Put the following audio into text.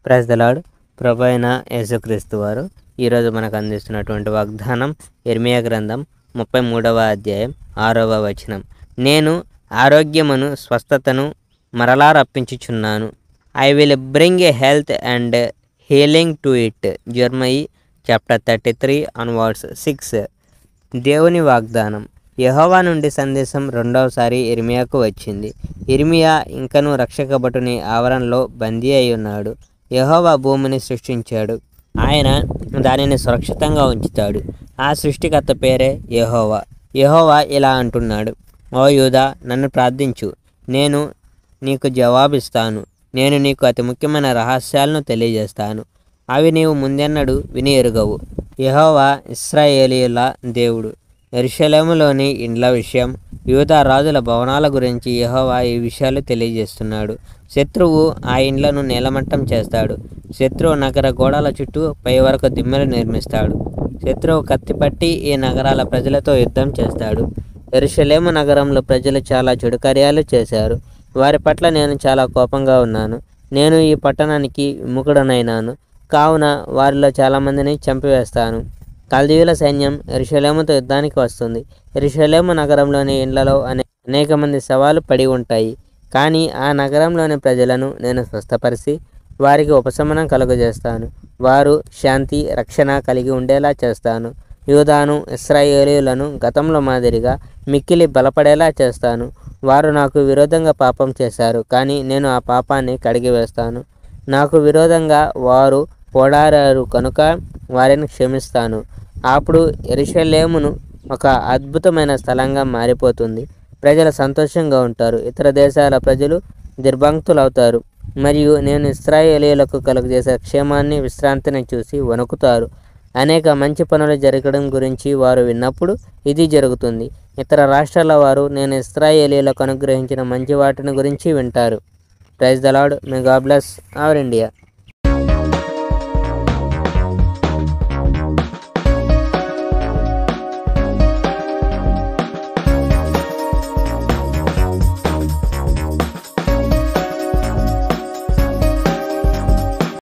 praise the lord ప్రభు అయిన యేసుక్రీస్తు వారు ఈరోజు మనకు అందిస్తున్నటువంటి వాగ్దానం ఇర్మియా గ్రంథం ముప్పై మూడవ అధ్యాయం ఆరవ వచనం నేను ఆరోగ్యమును స్వస్థతను మరలా రప్పించుచున్నాను I will bring a health and healing to it Jeremiah chapter thirty three onwards six దేవుని వాగ్దానం యెహోవా నుండి సందేశం రెండవసారి ఇర్మియాకు వచ్చింది ఇర్మియా ఇంకను రక్షక భటుని ఆవరణలో బందీ అయి ఉన్నాడు యెహోవా భూమిని సృష్టించాడు ఆయన దానిని సురక్షితంగా ఉంచుతాడు ఆ సృష్టికర్త పేరే యెహోవా యెహోవా ఇలా అంటున్నాడు ఓ యూదా నన్ను ప్రార్థించు నేను నీకు జవాబిస్తాను నేను నీకు అతి ముఖ్యమైన రహస్యాలను తెలియజేస్తాను అవి నీవు ముందెన్నడు విని ఎరుగవు యెహోవా ఇస్రాయేలీల దేవుడు ఎరుషలేములోని ఇండ్ల విషయం యూదా రాజుల భవనాల గురించి యెహోవా ఈ విషయాలు తెలియజేస్తున్నాడు శత్రువు ఆ ఇండ్లను నేలమట్టం చేస్తాడు శత్రువు నగర గోడల చుట్టూ పై వరకు దిమ్మెలు నిర్మిస్తాడు శత్రువు కత్తిపట్టి ఈ నగరాల ప్రజలతో యుద్ధం చేస్తాడు ఎరుషలేము నగరంలో ప్రజలు చాలా చెడు కార్యాలు చేశారు వారి పట్ల నేను చాలా కోపంగా ఉన్నాను నేను ఈ పట్టణానికి విముఖుడనైనాను కావున వారిలో చాలామందిని చంపివేస్తాను కల్దీయుల సైన్యం ఎరుషలేముతో యుద్ధానికి వస్తుంది ఎరుషలేము నగరంలోని ఇండ్లలో అనే అనేక మంది శవాలు పడి ఉంటాయి కానీ ఆ నగరంలోని ప్రజలను నేను స్వస్థపరిచి వారికి ఉపశమనం కలుగజేస్తాను వారు శాంతి రక్షణ కలిగి ఉండేలా చేస్తాను యూదాను ఇస్రాయేలీలను గతంలో మాదిరిగా మిక్కిలి బలపడేలా చేస్తాను వారు నాకు విరోధంగా పాపం చేశారు కానీ నేను ఆ పాపాన్ని కడిగివేస్తాను నాకు విరోధంగా వారు పోడారారు కనుక వారిని క్షమిస్తాను అప్పుడు ఎరుషలేమును ఒక అద్భుతమైన స్థలంగా మారిపోతుంది ప్రజలు సంతోషంగా ఉంటారు ఇతర దేశాల ప్రజలు దిర్భంక్తులవుతారు మరియు నేను ఇస్రాయేలీలకు కలుగజేసే క్షేమాన్ని విశ్రాంతిని చూసి వణుకుతారు అనేక మంచి పనులు జరగడం గురించి వారు విన్నప్పుడు ఇది జరుగుతుంది ఇతర రాష్ట్రాల వారు నేను ఇస్రాయేలీలకు అనుగ్రహించిన మంచి వాటిని గురించి వింటారు praise the Lord may God bless our India